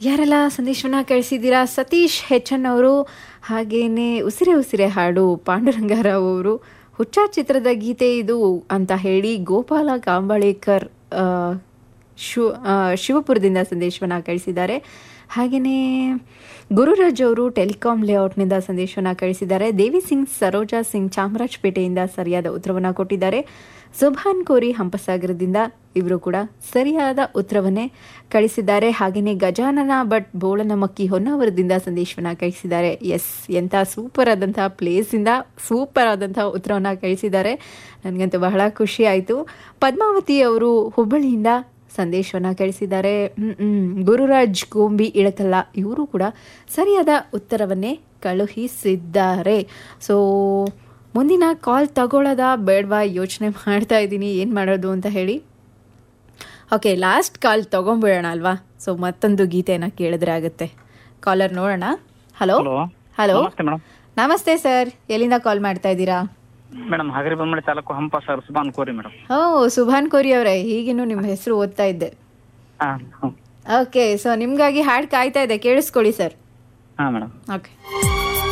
ಯಾರೆಲ್ಲ ಸಂದೇಶವನ್ನ ಕಳಿಸಿದ್ದೀರಾ ಸತೀಶ್ ಹೆಚನ್ ಅವರು ಹಾಗೇನೆ ಉಸಿರೆ ಉಸಿರೆ ಹಾಡು ಪಾಂಡುರಂಗರಾವ್ ಅವರು ಹುಚ್ಚ ಚಿತ್ರದ ಗೀತೆ ಇದು ಅಂತ ಹೇಳಿ ಗೋಪಾಲ ಕಾಂಬಳೇಕರ್ ಆ, ಶಿವ ಆ, ಶಿವಪುರದಿಂದ ಸಂದೇಶವನ್ನ ಕಳಿಸಿದ್ದಾರೆ ಹಾಗೆಯೇ ಗುರುರಾಜ್ ಅವರು ಟೆಲಿಕಾಂ ಲೇಔಟ್ನಿಂದ ಸಂದೇಶವನ್ನ ಕಳಿಸಿದ್ದಾರೆ ದೇವಿ ಸಿಂಗ್ ಸರೋಜಾ ಸಿಂಗ್ ಚಾಮರಾಜಪೇಟೆಯಿಂದ ಸರಿಯಾದ ಉತ್ತರವನ್ನು ಕೊಟ್ಟಿದ್ದಾರೆ ಸುಭಾನ್ ಕೋರಿ ಹಂಪಸಾಗರದಿಂದ ಇವರು ಕೂಡ ಸರಿಯಾದ ಉತ್ತರವನ್ನೇ ಕಳಿಸಿದ್ದಾರೆ ಹಾಗೆಯೇ ಗಜಾನನ ಭಟ್ ಬೋಳನಮಕ್ಕಿ ಹೊನ್ನಾವರದಿಂದ ಸಂದೇಶವನ್ನ ಕಳಿಸಿದ್ದಾರೆ ಎಸ್ ಎಂಥ ಸೂಪರ್ ಆದಂತಹ ಪ್ಲೇಸಿಂದ ಸೂಪರ್ ಆದಂತಹ ಉತ್ತರವನ್ನು ಕಳಿಸಿದ್ದಾರೆ ನನಗಂತೂ ಬಹಳ ಖುಷಿ ಆಯಿತು ಪದ್ಮಾವತಿ ಅವರು ಹುಬ್ಬಳ್ಳಿಯಿಂದ ಸಂದೇಶವನ್ನ ಕಳಿಸಿದ್ದಾರೆ ಹ್ಮ್, ಹ್ಮ್. ಗುರುರಾಜ್ ಗೋಂಬಿ ಇಳಕಲ್ಲ ಇವರು ಕೂಡ ಸರಿಯಾದ ಉತ್ತರವನ್ನೇ ಕಳುಹಿಸಿದ್ದಾರೆ ಸೊ ಮುಂದಿನ ಕಾಲ್ ತಗೊಳ್ಳೋದ ಬೇಡವಾ ಯೋಚನೆ ಮಾಡ್ತಾ ಇದ್ದೀನಿ ಏನು ಮಾಡೋದು ಅಂತ ಹೇಳಿ ಓಕೆ ಲಾಸ್ಟ್ ಕಾಲ್ ತಗೊಂಬಿಡೋಣ ಅಲ್ವಾ ಸೊ ಮತ್ತೊಂದು ಗೀತೆನ ಕೇಳಿದ್ರೆ ಆಗುತ್ತೆ ಕಾಲರ್ ನೋಡೋಣ ಹಲೋ ಹಲೋ ಹಲೋ ನಮಸ್ತೆ ಮೇಡಮ್ ನಮಸ್ತೆ ಸರ್ ಎಲ್ಲಿಂದ ಕಾಲ್ ಮಾಡ್ತಾ ಇದ್ದೀರಾ madam Hagari Bommadi taluk Hampa sir Subhan Kori madam ಓ ಸುಭಾನ್ ಕೋರಿ ಅವರೇ ಹೀಗೇನು ನಿಮ್ಮ ಹೆಸರು ಓದ್ತಾ ಇದ್ದೆ ಹಾಂ ಓಕೆ ಸೊ ನಿಮಗಾಗಿ ಹಾಡು ಕಾಯ್ತಾ ಇದೆ ಕೇಳಿಸ್ಕೊಳ್ಳಿ ಸರ್ ಹಾಂ ಮೇಡಮ್ ಓಕೆ